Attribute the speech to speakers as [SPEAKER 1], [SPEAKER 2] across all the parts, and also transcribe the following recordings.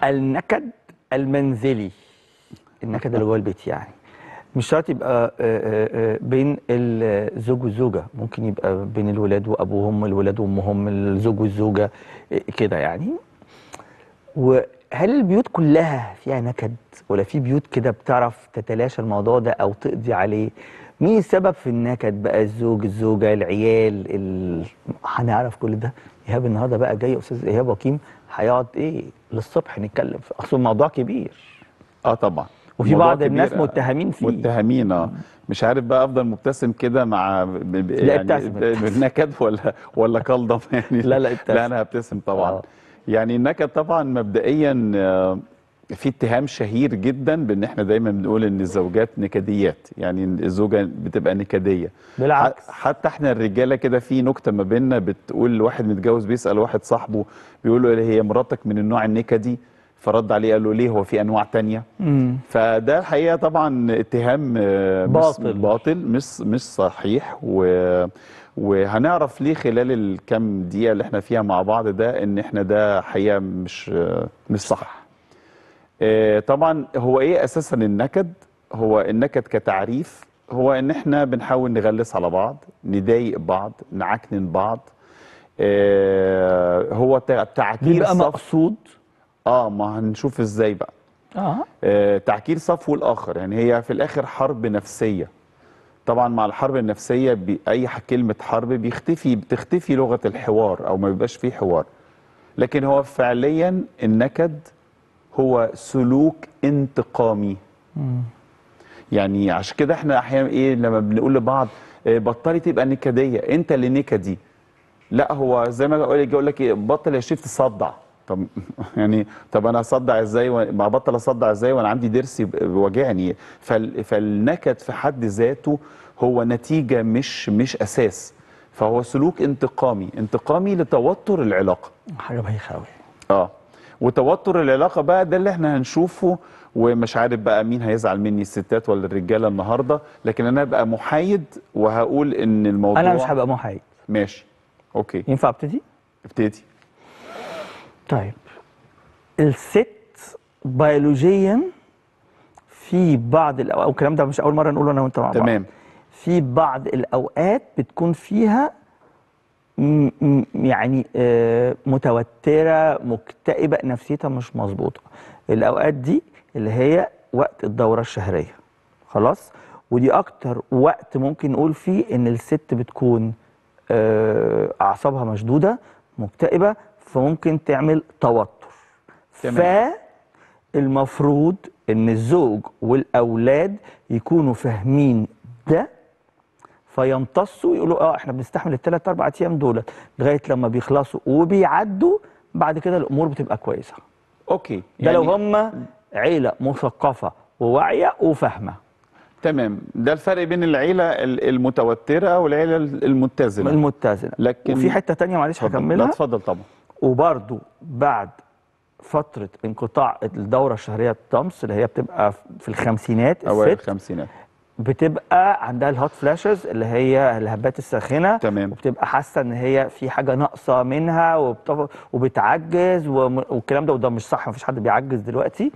[SPEAKER 1] النكد المنزلي النكد اللي جوه البيت يعني مش شرط يبقى آه، آه، آه، بين الزوج والزوجه ممكن يبقى بين الولاد وابوهم الولاد وامهم الزوج والزوجه آه، كده يعني وهل البيوت كلها فيها نكد ولا في بيوت كده بتعرف تتلاشى الموضوع ده او تقضي عليه مين السبب في النكد بقى الزوج الزوجه العيال ال... هنعرف كل ده ايهاب النهارده بقى جاي استاذ ايهاب وكيم هيقعد ايه للصبح نتكلم في اصل الموضوع كبير
[SPEAKER 2] اه طبعا
[SPEAKER 1] وفي
[SPEAKER 2] الموضوع
[SPEAKER 1] بعض الناس
[SPEAKER 2] كبير.
[SPEAKER 1] متهمين فيه
[SPEAKER 2] متهمين اه مش عارف بقى افضل مبتسم كده مع ب- ب-
[SPEAKER 1] لا،
[SPEAKER 2] يعني
[SPEAKER 1] ابتسم، ابتسم.
[SPEAKER 2] بالنكد ولا ولا كلضم يعني
[SPEAKER 1] لا، لا، ابتسم.
[SPEAKER 2] لا انا هبتسم طبعا
[SPEAKER 1] آه.
[SPEAKER 2] يعني النكد طبعا مبدئيا آه، في اتهام شهير جدا بان احنا دايما بنقول ان الزوجات نكديات يعني الزوجه بتبقى نكديه
[SPEAKER 1] بالعكس.
[SPEAKER 2] ح- حتى احنا الرجاله كده في نكته ما بيننا بتقول واحد متجوز بيسال واحد صاحبه بيقول له هي مراتك من النوع النكدي فرد عليه قال له ليه هو في انواع تانية
[SPEAKER 1] مم.
[SPEAKER 2] فده الحقيقه طبعا اتهام آه، مش
[SPEAKER 1] باطل.
[SPEAKER 2] باطل مش مش صحيح و وهنعرف ليه خلال الكام دقيقه اللي احنا فيها مع بعض ده ان احنا ده حقيقه مش آه، مش صح آه، طبعا هو ايه اساسا النكد هو النكد كتعريف هو ان احنا بنحاول نغلس على بعض نضايق بعض نعكنن بعض آه، هو تع- تعكير
[SPEAKER 1] بيبقى
[SPEAKER 2] صف
[SPEAKER 1] مقصود
[SPEAKER 2] اه ما هنشوف ازاي بقى
[SPEAKER 1] اه
[SPEAKER 2] آه، تعكير صفو الاخر يعني هي في الاخر حرب نفسيه طبعا مع الحرب النفسيه بي- اي ح- كلمه حرب بيختفي بتختفي لغه الحوار او ما بيبقاش فيه حوار لكن هو فعليا النكد هو سلوك انتقامي يعني عشان كده احنا احيانا ايه لما بنقول لبعض آه، بطلي تبقى نكديه انت اللي نكدي لا هو زي ما بقول يقول لك ايه بطل يا شريف تصدع طب يعني طب انا اصدع ازاي و- ما بطل اصدع ازاي وانا عندي ضرسي ب- واجعني فال فالنكد في حد ذاته هو نتيجه مش مش اساس فهو سلوك انتقامي انتقامي لتوتر العلاقه
[SPEAKER 1] حاجه بايخه قوي
[SPEAKER 2] اه وتوتر العلاقه بقى ده اللي احنا هنشوفه ومش عارف بقى مين هيزعل مني الستات ولا الرجاله النهارده لكن انا ابقى محايد وهقول ان الموضوع
[SPEAKER 1] انا مش هبقى محايد
[SPEAKER 2] ماشي اوكي
[SPEAKER 1] ينفع ابتدي
[SPEAKER 2] ابتدي
[SPEAKER 1] طيب الست بيولوجيا في بعض الاوقات والكلام ده مش اول مره نقوله انا وانت مع بعض
[SPEAKER 2] تمام
[SPEAKER 1] في بعض الاوقات بتكون فيها م- م- يعني آه، متوتره مكتئبه نفسيتها مش مظبوطه الاوقات دي اللي هي وقت الدوره الشهريه خلاص ودي اكتر وقت ممكن نقول فيه ان الست بتكون آه، اعصابها مشدوده مكتئبه فممكن تعمل توتر
[SPEAKER 2] تمام.
[SPEAKER 1] فالمفروض ان الزوج والاولاد يكونوا فاهمين ده فيمتصوا يقولوا اه احنا بنستحمل الثلاث اربع ايام دول لغايه لما بيخلصوا وبيعدوا بعد كده الامور بتبقى كويسه
[SPEAKER 2] اوكي
[SPEAKER 1] ده لو هم عيله مثقفه وواعيه وفاهمه
[SPEAKER 2] تمام ده الفرق بين العيله ال- المتوتره والعيله ال- المتزنه
[SPEAKER 1] المتزنه
[SPEAKER 2] لكن
[SPEAKER 1] وفي حته تانية معلش
[SPEAKER 2] اتفضل. لا
[SPEAKER 1] هكملها
[SPEAKER 2] اتفضل طبعا
[SPEAKER 1] وبرده بعد فتره انقطاع الدوره الشهريه الطمس اللي هي بتبقى في الخمسينات
[SPEAKER 2] اوائل
[SPEAKER 1] الست
[SPEAKER 2] الخمسينات
[SPEAKER 1] بتبقى عندها الهوت فلاشز اللي هي الهبات الساخنه
[SPEAKER 2] تمام.
[SPEAKER 1] وبتبقى حاسه ان هي في حاجه ناقصه منها وبتف... وبتعجز وم... والكلام ده وده مش صح مفيش حد بيعجز دلوقتي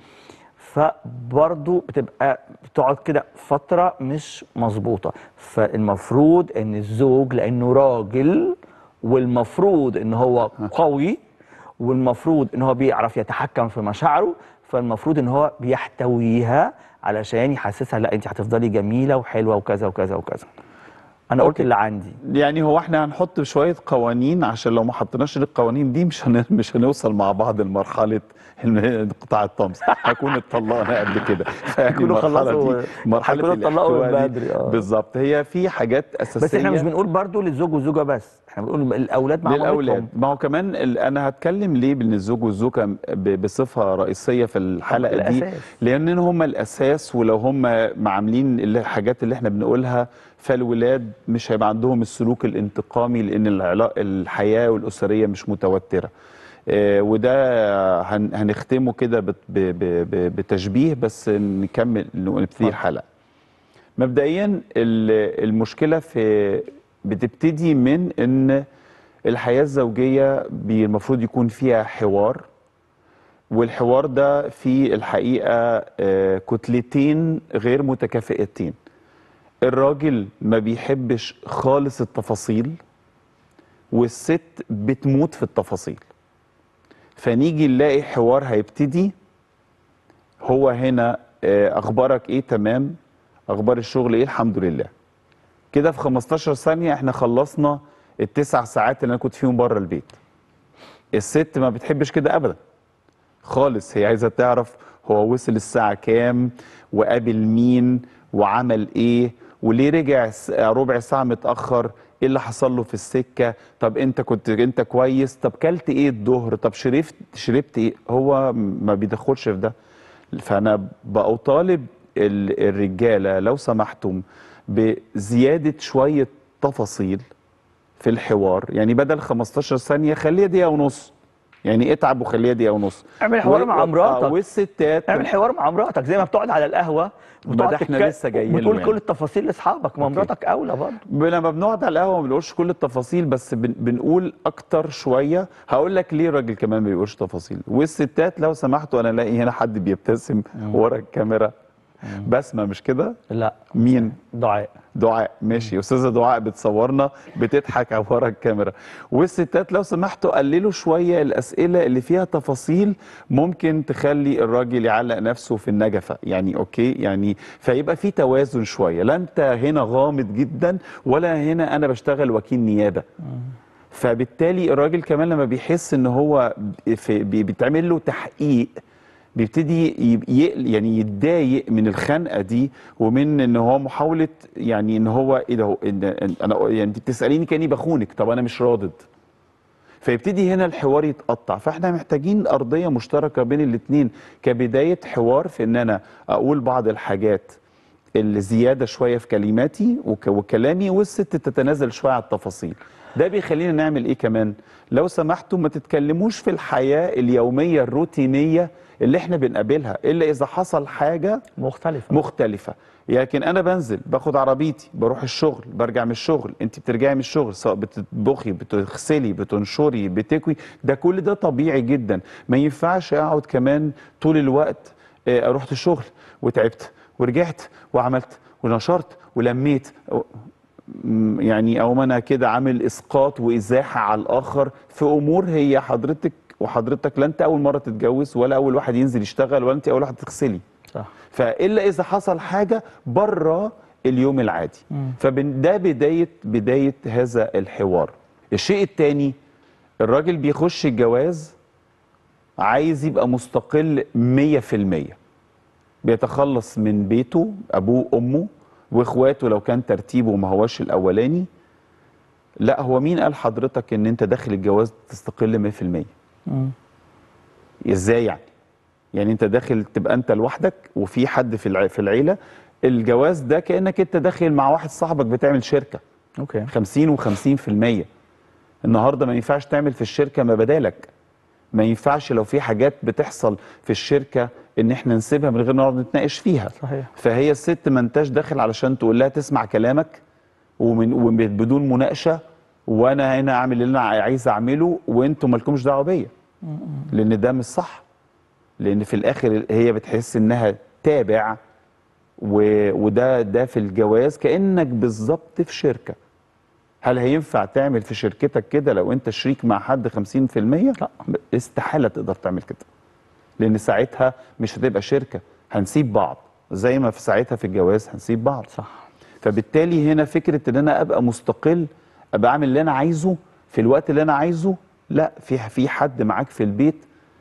[SPEAKER 1] فبرضه بتبقى بتقعد كده فتره مش مظبوطه فالمفروض ان الزوج لانه راجل والمفروض ان هو قوي والمفروض ان هو بيعرف يتحكم في مشاعره فالمفروض ان هو بيحتويها علشان يحسسها لا انت هتفضلي جميله وحلوه وكذا وكذا وكذا انا قلت
[SPEAKER 2] أوكي.
[SPEAKER 1] اللي عندي
[SPEAKER 2] يعني هو احنا هنحط شويه قوانين عشان لو ما حطيناش القوانين دي مش هن... مش هنوصل مع بعض لمرحله انقطاع الطمس هكون اتطلقنا قبل كده فيعني
[SPEAKER 1] هيكونوا
[SPEAKER 2] المرحله
[SPEAKER 1] خلصوا-
[SPEAKER 2] دي مرحله
[SPEAKER 1] هيكونوا اتطلقوا من
[SPEAKER 2] الاحتواء دي
[SPEAKER 1] بدري، آه.
[SPEAKER 2] بالظبط هي في حاجات اساسيه
[SPEAKER 1] بس احنا مش بنقول برضو للزوج والزوجه بس احنا بنقول الاولاد مع
[SPEAKER 2] للاولاد
[SPEAKER 1] مامتهم
[SPEAKER 2] ما هو كمان ال- انا هتكلم ليه بين الزوج والزوجه ب- بصفه رئيسيه في الحلقه دي
[SPEAKER 1] الأساس.
[SPEAKER 2] لان هم الاساس ولو هم عاملين اللي- الحاجات اللي احنا بنقولها فالولاد مش هيبقى عندهم السلوك الانتقامي لان العلاقه الحياه والاسريه مش متوتره آه، وده هن- هنختمه كده بت- ب- ب- ب- بتشبيه بس نكمل نبتدي الحلقه مبدئيا ال- المشكله في بتبتدي من ان الحياه الزوجيه بي- المفروض يكون فيها حوار والحوار ده فيه الحقيقه آه، كتلتين غير متكافئتين الراجل ما بيحبش خالص التفاصيل والست بتموت في التفاصيل فنيجي نلاقي حوار هيبتدي هو هنا آه، اخبارك ايه تمام اخبار الشغل ايه الحمد لله كده في 15 ثانيه احنا خلصنا التسع ساعات اللي انا كنت فيهم بره البيت الست ما بتحبش كده ابدا خالص هي عايزه تعرف هو وصل الساعه كام وقابل مين وعمل ايه وليه رجع س- ربع ساعه متاخر ايه اللي حصل له في السكه طب انت كنت انت كويس طب كلت ايه الظهر طب شربت شربت ايه هو ما بيدخلش في ده فانا بطالب ال- الرجاله لو سمحتم بزياده شويه تفاصيل في الحوار يعني بدل 15 ثانيه خليها دقيقه ونص يعني اتعب وخليها دقيقه ونص
[SPEAKER 1] اعمل حوار
[SPEAKER 2] و-
[SPEAKER 1] مع
[SPEAKER 2] و-
[SPEAKER 1] مراتك.
[SPEAKER 2] آه، والستات
[SPEAKER 1] اعمل حوار مع مراتك زي ما بتقعد على القهوه
[SPEAKER 2] ما
[SPEAKER 1] وتقعد
[SPEAKER 2] ده احنا
[SPEAKER 1] تتك-
[SPEAKER 2] لسه جايين له
[SPEAKER 1] وتقول
[SPEAKER 2] يعني.
[SPEAKER 1] كل التفاصيل لاصحابك ما
[SPEAKER 2] أوكي.
[SPEAKER 1] مراتك اولى برضه
[SPEAKER 2] لما بنقعد على القهوه ما بنقولش كل التفاصيل بس بن بنقول اكتر شويه هقول لك ليه الراجل كمان ما بيقولش تفاصيل والستات لو سمحتوا انا الاقي هنا حد بيبتسم ورا الكاميرا بسمه مش كده
[SPEAKER 1] لا
[SPEAKER 2] مين
[SPEAKER 1] دعاء
[SPEAKER 2] دعاء ماشي استاذه دعاء بتصورنا بتضحك ورا الكاميرا والستات لو سمحتوا قللوا شويه الاسئله اللي فيها تفاصيل ممكن تخلي الراجل يعلق نفسه في النجفه يعني اوكي يعني فيبقى في توازن شويه لا انت هنا غامض جدا ولا هنا انا بشتغل وكيل نيابه فبالتالي الراجل كمان لما بيحس ان هو في بي- بيتعمل له تحقيق بيبتدي يب- يقل يعني يتضايق من الخنقه دي ومن ان هو محاوله يعني ان هو ايه ده هو إن إن- انا يعني انت بتساليني كاني بخونك طب انا مش راضد فيبتدي هنا الحوار يتقطع فاحنا محتاجين ارضيه مشتركه بين الاثنين كبدايه حوار في ان انا اقول بعض الحاجات اللي زياده شويه في كلماتي وك وكلامي والست تتنازل شويه على التفاصيل ده بيخلينا نعمل ايه كمان لو سمحتوا ما تتكلموش في الحياه اليوميه الروتينيه اللي احنا بنقابلها الا اذا حصل حاجه
[SPEAKER 1] مختلفه
[SPEAKER 2] مختلفة لكن انا بنزل باخد عربيتي بروح الشغل برجع من الشغل انت بترجعي من الشغل سواء بتطبخي بتغسلي بتنشري بتكوي ده كل ده طبيعي جدا ما ينفعش اقعد كمان طول الوقت آه، رحت الشغل وتعبت ورجعت وعملت ونشرت ولميت أو- م- يعني او ما انا كده عامل اسقاط وازاحه على الاخر في امور هي حضرتك وحضرتك لا انت اول مره تتجوز ولا اول واحد ينزل يشتغل ولا انت اول واحد تغسلي
[SPEAKER 1] صح
[SPEAKER 2] فالا اذا حصل حاجه بره اليوم العادي فده بدايه بدايه هذا الحوار الشيء الثاني الراجل بيخش الجواز عايز يبقى مستقل 100% بيتخلص من بيته ابوه امه واخواته لو كان ترتيبه ما هوش الاولاني لا هو مين قال حضرتك ان انت داخل الجواز تستقل 100%
[SPEAKER 1] مم.
[SPEAKER 2] ازاي يعني يعني انت داخل تبقى انت لوحدك وفي حد في الع- في العيله الجواز ده كانك انت داخل مع واحد صاحبك بتعمل شركه
[SPEAKER 1] اوكي
[SPEAKER 2] 50 و50% النهارده ما ينفعش تعمل في الشركه ما بدالك ما ينفعش لو في حاجات بتحصل في الشركه ان احنا نسيبها من غير ما نقعد نتناقش فيها
[SPEAKER 1] صحيح
[SPEAKER 2] فهي الست ما انتش داخل علشان تقول لها تسمع كلامك ومن وبدون مناقشه وانا هنا اعمل اللي انا عايز اعمله وانتم مالكمش دعوه بيا لان ده مش صح لان في الاخر هي بتحس انها تابع و... وده ده في الجواز كانك بالظبط في شركه هل هينفع تعمل في شركتك كده لو انت شريك مع حد 50%
[SPEAKER 1] لا.
[SPEAKER 2] استحاله تقدر تعمل كده لان ساعتها مش هتبقى شركه هنسيب بعض زي ما في ساعتها في الجواز هنسيب بعض
[SPEAKER 1] صح
[SPEAKER 2] فبالتالي هنا فكره ان انا ابقى مستقل ابقى اعمل اللي انا عايزه في الوقت اللي انا عايزه لا في في حد معاك في البيت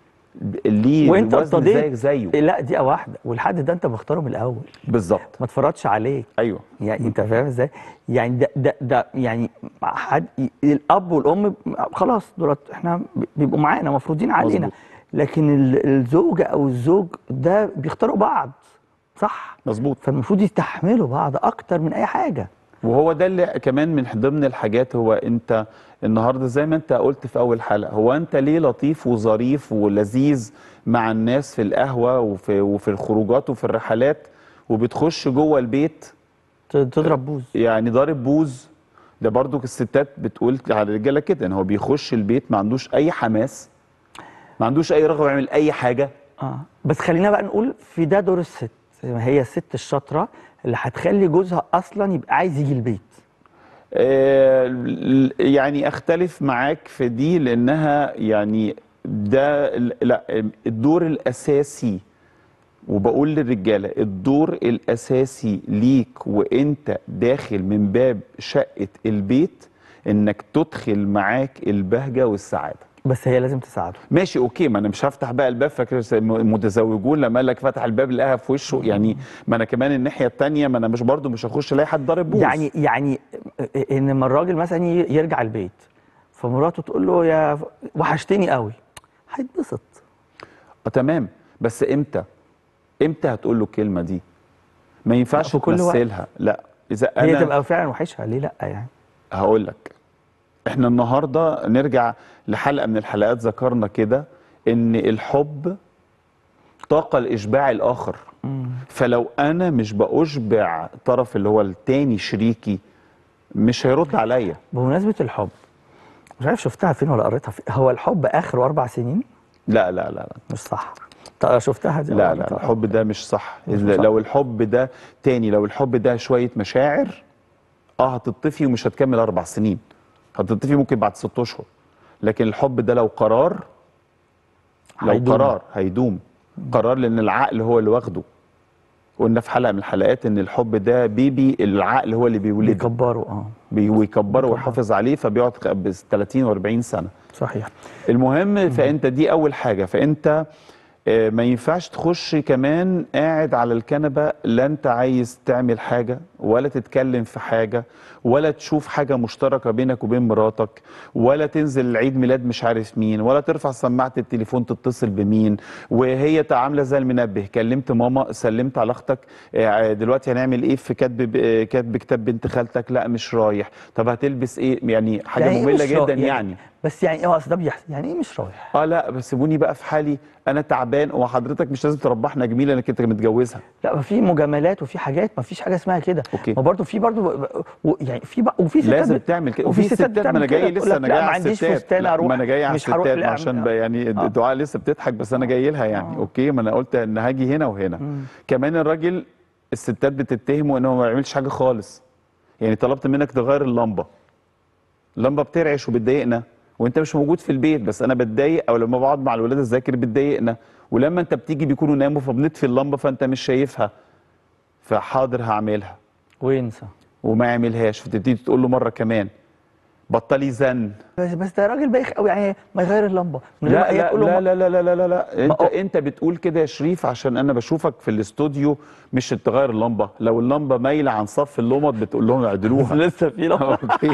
[SPEAKER 2] ليه
[SPEAKER 1] وانت
[SPEAKER 2] الوزن
[SPEAKER 1] ابتديت
[SPEAKER 2] زيك زيه
[SPEAKER 1] لا دقيقه واحده والحد ده انت مختاره من الاول
[SPEAKER 2] بالظبط
[SPEAKER 1] ما اتفرجش عليك
[SPEAKER 2] ايوه
[SPEAKER 1] يعني انت فاهم ازاي؟ يعني ده ده ده يعني حد الاب والام خلاص دولت احنا بيبقوا معانا مفروضين علينا
[SPEAKER 2] مظبوط.
[SPEAKER 1] لكن ال- الزوجه او الزوج ده بيختاروا بعض صح؟
[SPEAKER 2] مظبوط
[SPEAKER 1] فالمفروض يستحملوا بعض اكتر من اي حاجه
[SPEAKER 2] وهو ده اللي كمان من ضمن الحاجات هو انت النهارده زي ما انت قلت في اول حلقه هو انت ليه لطيف وظريف ولذيذ مع الناس في القهوه وفي وفي الخروجات وفي الرحلات وبتخش جوه البيت
[SPEAKER 1] ت- تضرب بوز
[SPEAKER 2] يعني ضارب بوز ده برضو الستات بتقول على الرجاله كده ان هو بيخش البيت ما عندوش اي حماس ما عندوش اي رغبه يعمل اي حاجه
[SPEAKER 1] اه بس خلينا بقى نقول في ده دور الست هي الست الشاطره اللي هتخلي جوزها اصلا يبقى عايز يجي البيت
[SPEAKER 2] آه، ل- يعني اختلف معاك في دي لانها يعني ده لا الدور الاساسي وبقول للرجاله الدور الاساسي ليك وانت داخل من باب شقه البيت انك تدخل معاك البهجه والسعاده
[SPEAKER 1] بس هي لازم تساعده
[SPEAKER 2] ماشي اوكي ما انا مش هفتح بقى الباب فاكر متزوجون لما قال لك فتح الباب لقاها في وشه يعني ما انا كمان الناحيه الثانيه ما انا مش برضو مش هخش الاقي حد ضارب بوز
[SPEAKER 1] يعني يعني ان لما الراجل مثلا ي- يرجع البيت فمراته تقول له يا ف- وحشتني قوي هيتبسط
[SPEAKER 2] اه تمام بس امتى امتى هتقول له الكلمه دي ما ينفعش
[SPEAKER 1] في كل وقت.
[SPEAKER 2] تمثلها لا اذا
[SPEAKER 1] هي
[SPEAKER 2] انا
[SPEAKER 1] تبقى فعلا وحشها ليه لا يعني
[SPEAKER 2] هقول لك احنا النهارده نرجع لحلقه من الحلقات ذكرنا كده ان الحب طاقه لاشباع الاخر فلو انا مش باشبع الطرف اللي هو التاني شريكي مش هيرد عليا
[SPEAKER 1] بمناسبه الحب مش عارف شفتها فين ولا قريتها فين هو الحب اخره اربع سنين
[SPEAKER 2] لا لا لا لا
[SPEAKER 1] مش صح طب شفتها دي
[SPEAKER 2] لا
[SPEAKER 1] ولا
[SPEAKER 2] لا
[SPEAKER 1] قريتها؟
[SPEAKER 2] الحب ده مش صح
[SPEAKER 1] مش
[SPEAKER 2] إذا-
[SPEAKER 1] صح.
[SPEAKER 2] لو الحب ده تاني لو الحب ده شويه مشاعر اه هتطفي ومش هتكمل اربع سنين هتطفي ممكن بعد ست اشهر لكن الحب ده لو قرار لو
[SPEAKER 1] هيدوم.
[SPEAKER 2] قرار هيدوم قرار لان العقل هو اللي واخده قلنا في حلقه من الحلقات ان الحب ده بيبي العقل هو اللي بيولده
[SPEAKER 1] بيكبروا اه
[SPEAKER 2] بي- ويكبره
[SPEAKER 1] بيكبره.
[SPEAKER 2] ويحافظ عليه فبيقعد خ- ب 30 و40 سنه
[SPEAKER 1] صحيح
[SPEAKER 2] المهم فانت دي اول حاجه فانت آه، ما ينفعش تخش كمان قاعد على الكنبه لا انت عايز تعمل حاجه ولا تتكلم في حاجه ولا تشوف حاجه مشتركه بينك وبين مراتك ولا تنزل عيد ميلاد مش عارف مين ولا ترفع سماعه التليفون تتصل بمين وهي تا- عامله زي المنبه كلمت ماما سلمت على اختك آه، دلوقتي هنعمل ايه في كاتب آه، كاتب كتاب بنت خالتك لا مش رايح طب هتلبس ايه يعني حاجه
[SPEAKER 1] يعني إيه
[SPEAKER 2] ممله
[SPEAKER 1] مش را-
[SPEAKER 2] جدا يعني
[SPEAKER 1] بس يعني ايه اصل ده بيحصل يعني ايه مش رايح
[SPEAKER 2] اه لا بس سيبوني بقى في حالي انا تعبان وحضرتك مش لازم تربحنا جميله انك انت متجوزها
[SPEAKER 1] لا ما في مجاملات وفي حاجات ما فيش حاجه اسمها كده
[SPEAKER 2] أوكي.
[SPEAKER 1] ما برضه في برضه و- يعني في بق- وفي ستات
[SPEAKER 2] لازم
[SPEAKER 1] بت-
[SPEAKER 2] تعمل كده
[SPEAKER 1] وفي
[SPEAKER 2] وفي ستات ما
[SPEAKER 1] بتعمل
[SPEAKER 2] انا
[SPEAKER 1] كده،
[SPEAKER 2] جاي
[SPEAKER 1] تقول
[SPEAKER 2] لسه
[SPEAKER 1] لك
[SPEAKER 2] انا
[SPEAKER 1] لا،
[SPEAKER 2] جاي
[SPEAKER 1] ما
[SPEAKER 2] على
[SPEAKER 1] عنديش
[SPEAKER 2] الستات
[SPEAKER 1] فستان
[SPEAKER 2] لا،
[SPEAKER 1] أروح،
[SPEAKER 2] ما انا جاي على
[SPEAKER 1] مش هروح،
[SPEAKER 2] الستات
[SPEAKER 1] لا،
[SPEAKER 2] عشان
[SPEAKER 1] آه.
[SPEAKER 2] ب- يعني
[SPEAKER 1] آه.
[SPEAKER 2] الدعاء لسه بتضحك بس انا جاي لها يعني اوكي ما انا قلت ان هاجي هنا وهنا كمان الراجل الستات بتتهمه ان هو ما بيعملش حاجه خالص يعني طلبت منك تغير اللمبه اللمبه بترعش وبتضايقنا وانت مش موجود في البيت بس انا بتضايق او لما بقعد مع الولاد اذاكر بتضايقنا ولما انت بتيجي بيكونوا ناموا فبنطفي اللمبه فانت مش شايفها فحاضر هعملها
[SPEAKER 1] وينسى
[SPEAKER 2] وما يعملهاش فتبتدي تقول له مره كمان بطلي زن
[SPEAKER 1] بس بس ده راجل بايخ قوي يعني ما يغير اللمبه من غير ما
[SPEAKER 2] لا
[SPEAKER 1] هي
[SPEAKER 2] لا
[SPEAKER 1] تقول له
[SPEAKER 2] لا
[SPEAKER 1] ما-
[SPEAKER 2] لا لا لا لا لا انت
[SPEAKER 1] هو-
[SPEAKER 2] انت بتقول كده يا شريف عشان انا بشوفك في الاستوديو مش تغير اللمبه لو اللمبه مايله عن صف اللمض بتقول لهم اعدلوها
[SPEAKER 1] لسه في لمبه
[SPEAKER 2] اوكي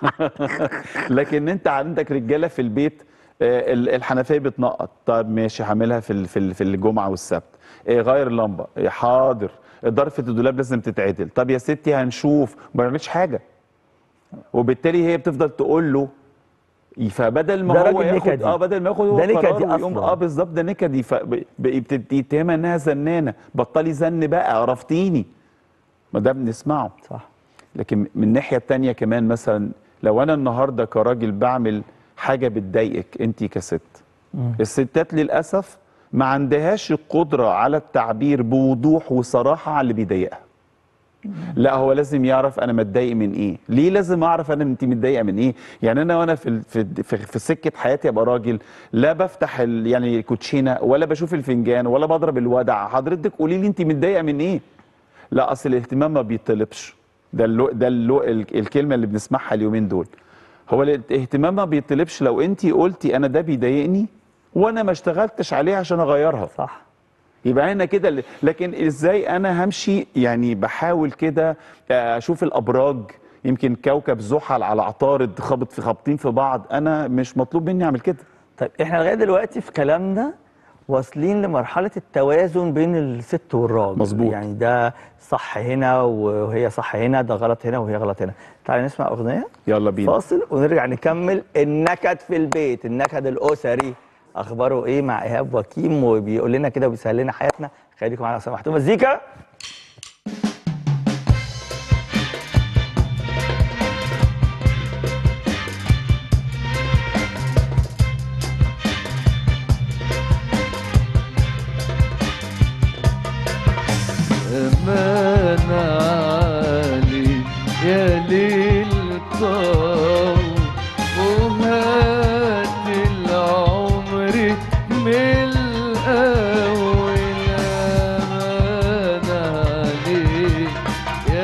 [SPEAKER 2] لكن انت عندك رجاله في البيت آه، ال- الحنفيه بتنقط طب ماشي هعملها في ال- في ال- في الجمعه والسبت آه، غير اللمبه آه، حاضر ضرفه الدولاب لازم تتعدل طب يا ستي هنشوف ما بيعملش حاجه وبالتالي هي بتفضل تقول له فبدل ما
[SPEAKER 1] ده
[SPEAKER 2] هو
[SPEAKER 1] راجل
[SPEAKER 2] ياخد
[SPEAKER 1] نكدي.
[SPEAKER 2] اه بدل ما ياخد هو
[SPEAKER 1] ده نكدي
[SPEAKER 2] قرار ويقوم
[SPEAKER 1] أصلاً.
[SPEAKER 2] اه بالظبط ده نكدي فبتتهمها انها زنانه بطلي زن بقى عرفتيني ما ده بنسمعه
[SPEAKER 1] صح
[SPEAKER 2] لكن من الناحيه التانية كمان مثلا لو انا النهارده كراجل بعمل حاجه بتضايقك انت كست الستات للاسف ما عندهاش القدره على التعبير بوضوح وصراحه على اللي بيضايقها لا هو لازم يعرف انا متضايق من ايه ليه لازم اعرف انا انت متضايقه من ايه يعني انا وانا في ال- في في, في سكه حياتي ابقى راجل لا بفتح ال يعني الكوتشينه ولا بشوف الفنجان ولا بضرب الودع حضرتك قولي لي انت متضايقه من ايه لا اصل الاهتمام ما بيطلبش ده اللو ده اللو ال- الكلمه اللي بنسمعها اليومين دول هو الاهتمام ما بيطلبش لو انت قلتي انا ده بيضايقني وانا ما اشتغلتش عليه عشان اغيرها
[SPEAKER 1] صح
[SPEAKER 2] يبقى هنا كده ال- لكن ازاي انا همشي يعني بحاول كده آه، اشوف الابراج يمكن كوكب زحل على عطارد خابط في خابطين في بعض انا مش مطلوب مني اعمل كده
[SPEAKER 1] طيب احنا لغايه دلوقتي في كلامنا واصلين لمرحله التوازن بين الست والراجل
[SPEAKER 2] مظبوط.
[SPEAKER 1] يعني ده صح هنا وهي صح هنا ده غلط هنا وهي غلط هنا تعالى نسمع اغنيه
[SPEAKER 2] يلا بينا
[SPEAKER 1] فاصل ونرجع نكمل النكد في البيت النكد الاسري اخباره ايه مع ايهاب وكيم وبيقول لنا كده وبيسهل لنا حياتنا خليكم معانا لو سمحتوا مزيكا
[SPEAKER 3] الصوم وهات العمر من الأول أمان عليك يا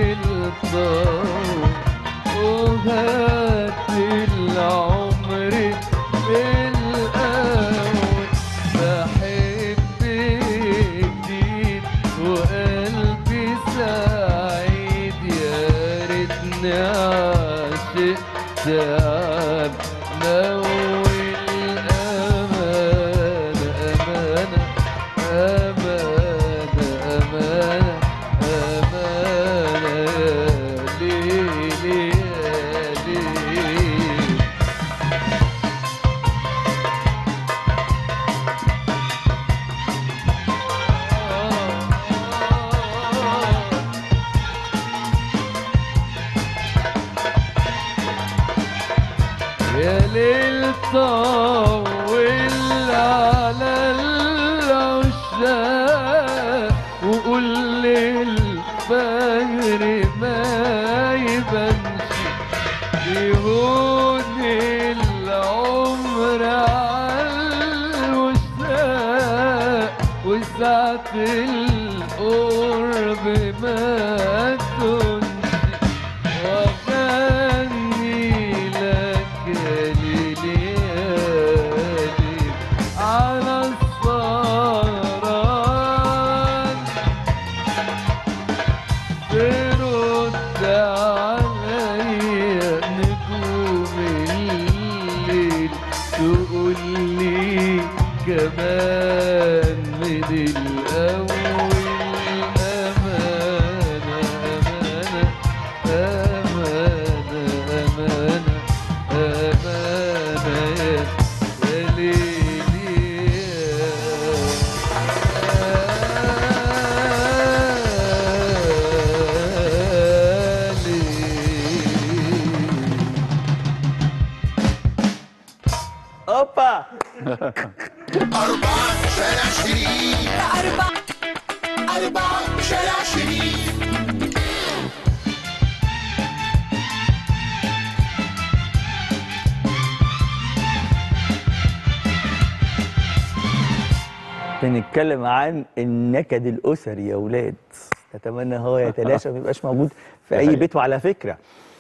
[SPEAKER 3] للطوم وهات العمر من الأول بحب جديد وقلبي سعيد يا ريتني عاشق تعب نول أمانة أمانة أمانة أمانة أمانة يا ليلي يا ليلي يا ليل طول على العشاق وقول للفجر ما يبانش يهون العمر عالوشاق وساعة القرب ما تنشي وأغني لك ليالي على السهران ترد عليا نجوم الليل تقول لي كمان من الأول أمانة أمانة أمانة أمانة أمانة يا يا ليلي يا ليلي
[SPEAKER 1] اوبا
[SPEAKER 4] أربعة شارع شريف
[SPEAKER 5] أربعة
[SPEAKER 4] أربعة شارع شريف
[SPEAKER 1] بنتكلم عن النكد الاسري يا اولاد نتمنى هو يتلاشى ما يبقاش موجود في اي
[SPEAKER 2] حقيقي.
[SPEAKER 1] بيت وعلى فكره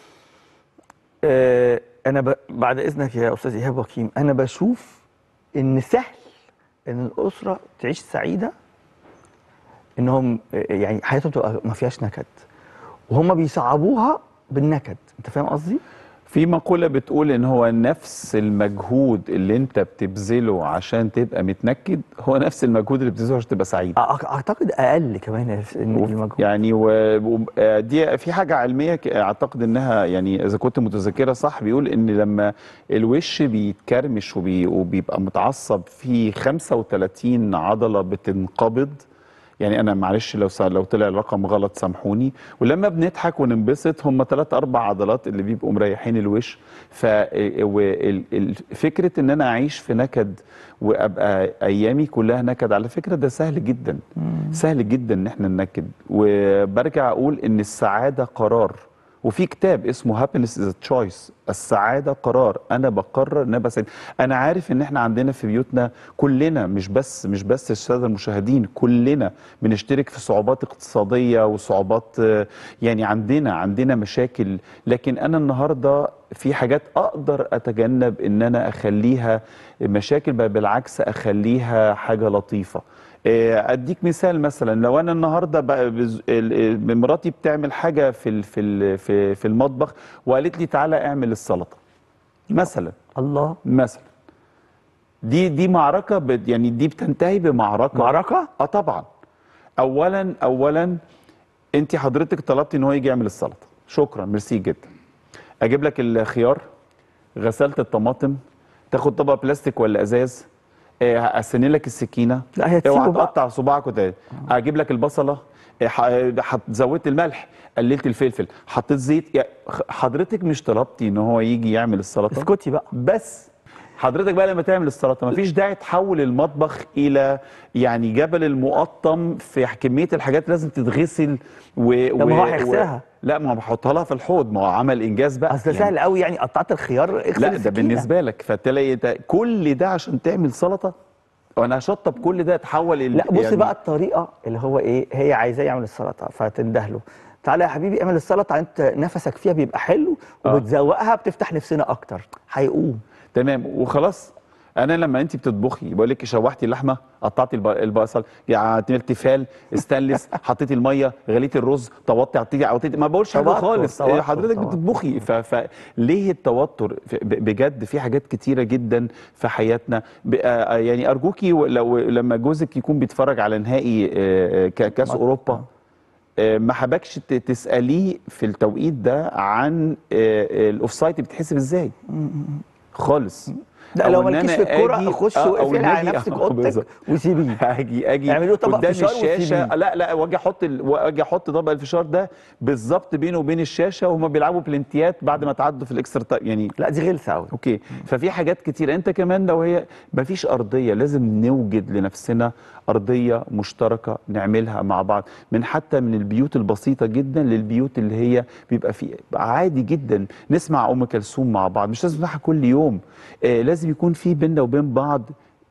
[SPEAKER 1] آه انا ب... بعد اذنك يا استاذ ايهاب وكيم انا بشوف ان سهل ان الاسره تعيش سعيده انهم آه، يعني حياتهم تبقى ما فيهاش نكد وهم بيصعبوها بالنكد انت فاهم قصدي؟
[SPEAKER 2] في مقولة بتقول ان هو نفس المجهود اللي انت بتبذله عشان تبقى متنكد هو نفس المجهود اللي بتبذله عشان تبقى سعيد
[SPEAKER 1] أع- اعتقد اقل كمان إن
[SPEAKER 2] وف-
[SPEAKER 1] المجهود
[SPEAKER 2] يعني ودي في حاجة علمية ك- اعتقد انها يعني اذا كنت متذكرة صح بيقول ان لما الوش بيتكرمش وبي وبيبقى متعصب في 35 عضلة بتنقبض يعني انا معلش لو سا- لو طلع الرقم غلط سامحوني ولما بنضحك وننبسط هم ثلاث اربع عضلات اللي بيبقوا مريحين الوش ففكره ان انا اعيش في نكد وابقى ايامي كلها نكد على فكره ده سهل جدا سهل جدا ان احنا ننكد وبرجع اقول ان السعاده قرار وفي كتاب اسمه هابينس از تشويس السعاده قرار انا بقرر ان انا بسعد انا عارف ان احنا عندنا في بيوتنا كلنا مش بس مش بس الساده المشاهدين كلنا بنشترك في صعوبات اقتصاديه وصعوبات آه، يعني عندنا عندنا مشاكل لكن انا النهارده في حاجات اقدر اتجنب ان انا اخليها مشاكل بل بالعكس اخليها حاجه لطيفه آه، اديك مثال مثلا لو انا النهارده بقى بز- ال- ال- مراتي بتعمل حاجه في ال- في ال- في في المطبخ وقالت لي تعالى اعمل السلطه مثلا
[SPEAKER 1] الله
[SPEAKER 2] مثلا دي دي معركه بت- يعني دي بتنتهي بمعركه
[SPEAKER 1] معركه
[SPEAKER 2] اه طبعا اولا اولا انت حضرتك طلبتي ان هو يجي يعمل السلطه شكرا ميرسي جدا اجيب لك الخيار غسلت الطماطم تاخد طبق بلاستيك ولا ازاز آه، اسن لك السكينه
[SPEAKER 1] لا، هي تسيبه
[SPEAKER 2] اوعى
[SPEAKER 1] بقى.
[SPEAKER 2] تقطع صباعك وت- اجيب لك البصله آه، ح- آه، حط- زودت الملح قللت الفلفل حطيت زيت يا- خ- حضرتك مش طلبتي ان هو يجي يعمل السلطه
[SPEAKER 1] اسكتي بقى
[SPEAKER 2] بس حضرتك بقى لما تعمل السلطه مفيش داعي تحول المطبخ الى يعني جبل المقطم في كميه الحاجات لازم تتغسل و
[SPEAKER 1] طب ما هو
[SPEAKER 2] و-
[SPEAKER 1] هيغسلها.
[SPEAKER 2] لا ما هو بحطها لها في الحوض ما هو عمل انجاز بقى
[SPEAKER 1] اصل سهل قوي يعني قطعت الخيار اغسل
[SPEAKER 2] لا ده
[SPEAKER 1] السكينة.
[SPEAKER 2] بالنسبه لك فتلاقي ده كل ده عشان تعمل سلطه وانا هشطب كل ده تحول ال-
[SPEAKER 1] لا بص
[SPEAKER 2] يعني
[SPEAKER 1] بقى الطريقه اللي هو ايه هي عايزاه يعمل السلطه فتنده له تعالى يا حبيبي اعمل السلطه انت نفسك فيها بيبقى حلو
[SPEAKER 2] آه.
[SPEAKER 1] وبتزوقها بتفتح نفسنا اكتر هيقوم
[SPEAKER 2] تمام وخلاص انا لما انت بتطبخي بقول لك شوحتي اللحمه قطعتي الب- البصل عملتي فال استانلس حطيتي الميه غليتي الرز توطي عطيتي عطيتي ما بقولش حاجه
[SPEAKER 1] توتر،
[SPEAKER 2] خالص
[SPEAKER 1] توتر،
[SPEAKER 2] حضرتك
[SPEAKER 1] توتر.
[SPEAKER 2] بتطبخي ف- فليه التوتر ف- ب- بجد في حاجات كتيره جدا في حياتنا ب- آه، يعني ارجوكي و- لو لما جوزك يكون بيتفرج على نهائي آه، ك- كاس اوروبا آه، ما حبكش ت- تساليه في التوقيت ده عن آه، الاوفسايد بتحسب ازاي خالص
[SPEAKER 1] لا
[SPEAKER 2] أو
[SPEAKER 1] لو
[SPEAKER 2] إن
[SPEAKER 1] مالكيش
[SPEAKER 2] أنا
[SPEAKER 1] في الكوره
[SPEAKER 2] آجي-
[SPEAKER 1] خش
[SPEAKER 2] آه، أو
[SPEAKER 1] واقفل على
[SPEAKER 2] النبي-
[SPEAKER 1] نفسك
[SPEAKER 2] آه،
[SPEAKER 1] اوضتك
[SPEAKER 2] بالظبط.
[SPEAKER 1] وسيبيه
[SPEAKER 2] اجي اجي
[SPEAKER 1] اعملوا طبق
[SPEAKER 2] قدام
[SPEAKER 1] فشار
[SPEAKER 2] الشاشه
[SPEAKER 1] وسيبيه.
[SPEAKER 2] لا لا واجي احط ال... واجي احط طبق الفشار ده بالظبط بينه وبين الشاشه وهما بيلعبوا بلنتيات بعد ما تعدوا في الاكسترا تايم يعني
[SPEAKER 1] لا دي غلسه قوي
[SPEAKER 2] اوكي ففي حاجات كتير انت كمان لو هي مفيش ارضيه لازم نوجد لنفسنا ارضيه مشتركه نعملها مع بعض من حتى من البيوت البسيطه جدا للبيوت اللي هي بيبقى في عادي جدا نسمع ام كلثوم مع بعض مش لازم نسمعها كل يوم آه لازم يكون في بيننا وبين بعض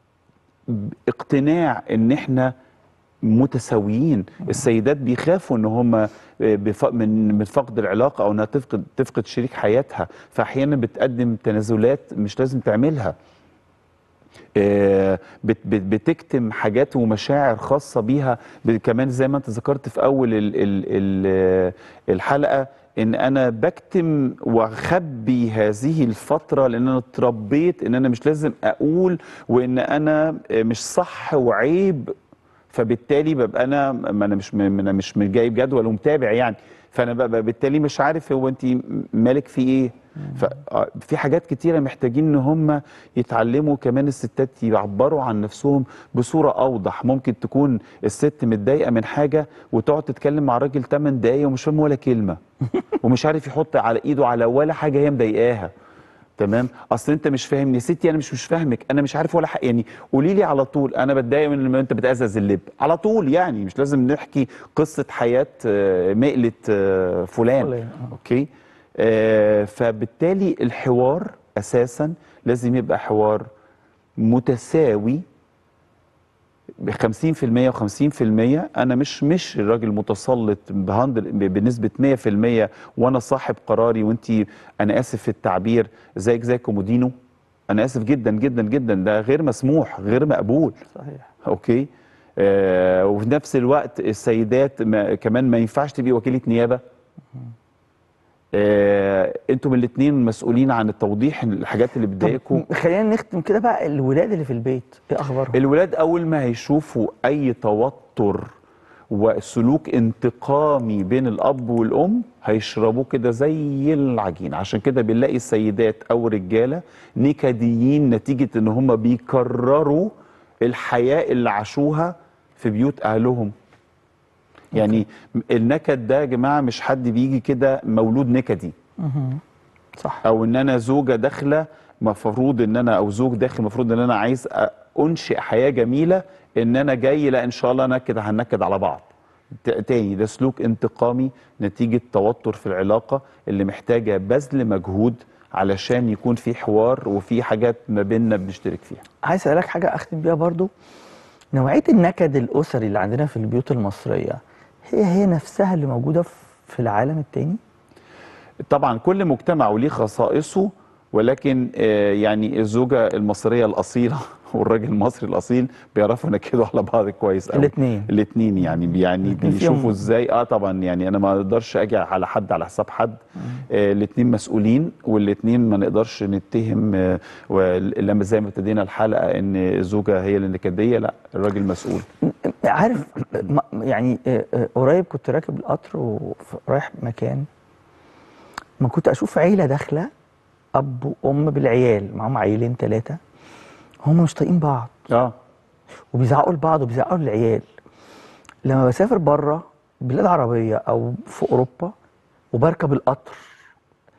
[SPEAKER 2] اقتناع ان احنا متساويين السيدات بيخافوا ان هم بف... من من فقد العلاقه او انها تفقد تفقد شريك حياتها فاحيانا بتقدم تنازلات مش لازم تعملها آه، بت- بت- بتكتم حاجات ومشاعر خاصه بيها ب- كمان زي ما انت ذكرت في اول ال ال ال الحلقه ان انا بكتم واخبي هذه الفتره لان انا اتربيت ان انا مش لازم اقول وان انا مش صح وعيب فبالتالي ببقى انا ما انا مش م- انا مش جايب جدول ومتابع يعني فانا ببقى بالتالي مش عارف هو انت مالك في ايه ففي حاجات كتيره محتاجين ان هم يتعلموا كمان الستات يعبروا عن نفسهم بصوره اوضح ممكن تكون الست متضايقه من حاجه وتقعد تتكلم مع الراجل 8 دقايق ومش فاهم ولا كلمه ومش عارف يحط على ايده على ولا حاجه هي مضايقاها تمام اصل انت مش فاهمني يا ستي انا مش مش فاهمك انا مش عارف ولا حاجه يعني قولي لي على طول انا بتضايق من لما انت بتأزز اللب على طول يعني مش لازم نحكي قصه حياه آه، مقله آه، فلان
[SPEAKER 1] فلان، آه.
[SPEAKER 2] اوكي آه، فبالتالي الحوار اساسا لازم يبقى حوار متساوي ب 50% و50% انا مش مش الراجل متسلط بهندر- ب- بنسبه 100% وانا صاحب قراري وانت انا اسف في التعبير زيك زي كومودينو انا اسف جدا جدا جدا ده غير مسموح غير مقبول
[SPEAKER 1] صحيح
[SPEAKER 2] اوكي آه وفي نفس الوقت السيدات ما كمان ما ينفعش تبقي وكيله نيابه آه انتم الاثنين مسؤولين عن التوضيح الحاجات اللي بتضايقكم
[SPEAKER 1] طب خلينا نختم كده بقى الولاد اللي في البيت ايه اخبارهم
[SPEAKER 2] الولاد اول ما هيشوفوا اي توتر وسلوك انتقامي بين الاب والام هيشربوه كده زي العجين عشان كده بنلاقي السيدات او رجاله نكديين نتيجه ان هم بيكرروا الحياه اللي عاشوها في بيوت اهلهم يعني النكد ده يا جماعه مش حد بيجي كده مولود نكدي
[SPEAKER 1] صح
[SPEAKER 2] او ان انا زوجه داخله مفروض ان انا او زوج داخل المفروض ان انا عايز أ- انشئ حياه جميله ان انا جاي لا ان شاء الله نكد هنكد على بعض ت- تاني ده سلوك انتقامي نتيجه توتر في العلاقه اللي محتاجه بذل مجهود علشان يكون في حوار وفي حاجات ما بيننا بنشترك فيها
[SPEAKER 1] عايز اسالك حاجه اختم بيها برضو نوعيه النكد الاسري اللي عندنا في البيوت المصريه هي هي نفسها اللي موجوده في- في العالم التاني
[SPEAKER 2] طبعا كل مجتمع وليه خصائصه ولكن آه، يعني الزوجه المصريه الاصيله والراجل المصري الاصيل بيعرفوا ينكدوا على بعض كويس قوي
[SPEAKER 1] الاتنين.
[SPEAKER 2] الاثنين يعني يعني
[SPEAKER 1] الاتنين
[SPEAKER 2] بيشوفوا
[SPEAKER 1] فيهم-
[SPEAKER 2] ازاي اه طبعا يعني انا ما اقدرش اجي على حد على حساب حد آه الاثنين مسؤولين والاثنين ما نقدرش نتهم آه ولما زي ما ابتدينا الحلقه ان الزوجه هي اللي نكديه لا الراجل مسؤول
[SPEAKER 1] عارف م- يعني آه، آه، قريب كنت راكب القطر ورايح مكان ما كنت اشوف عيله داخله اب وام بالعيال معاهم عيلين ثلاثه هم مش طايقين بعض
[SPEAKER 2] اه
[SPEAKER 1] وبيزعقوا لبعض وبيزعقوا للعيال لما بسافر بره بلاد عربيه او في اوروبا وبركب القطر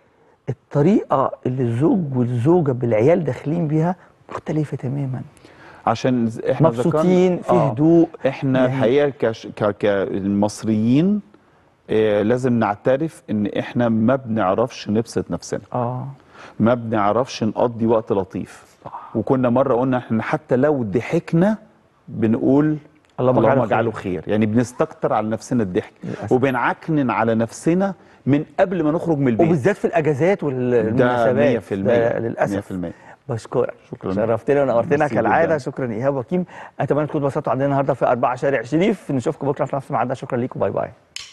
[SPEAKER 1] الطريقه اللي الزوج والزوجه بالعيال داخلين بيها مختلفه تماما
[SPEAKER 2] عشان ز- احنا
[SPEAKER 1] مبسوطين
[SPEAKER 2] ذكرنا-
[SPEAKER 1] في هدوء
[SPEAKER 2] احنا
[SPEAKER 1] يعني-
[SPEAKER 2] الحقيقه كش... ك... كالمصريين آه لازم نعترف ان احنا ما بنعرفش نبسط نفسنا
[SPEAKER 1] اه
[SPEAKER 2] ما بنعرفش نقضي وقت لطيف وكنا مره قلنا احنا حتى لو ضحكنا بنقول
[SPEAKER 1] اللهم
[SPEAKER 2] اللهم
[SPEAKER 1] اجعله
[SPEAKER 2] اجعله
[SPEAKER 1] خير.
[SPEAKER 2] خير يعني بنستكتر على نفسنا الضحك
[SPEAKER 1] للأسف.
[SPEAKER 2] وبنعكنن على نفسنا من قبل ما نخرج من البيت
[SPEAKER 1] وبالذات في الاجازات
[SPEAKER 2] ده
[SPEAKER 1] والمناسبات
[SPEAKER 2] 100%
[SPEAKER 1] ده للاسف
[SPEAKER 2] 100%
[SPEAKER 1] بشكرك
[SPEAKER 2] شكراً.
[SPEAKER 1] شرفتنا ونورتنا
[SPEAKER 2] ميرسي
[SPEAKER 1] كالعاده
[SPEAKER 2] جداً.
[SPEAKER 1] شكرا ايهاب وكيم اتمنى تكونوا اتبسطتوا عندنا النهارده في 4 شارع شريف نشوفكم بكره في نفس الميعاد ده. شكرا ليكم باي باي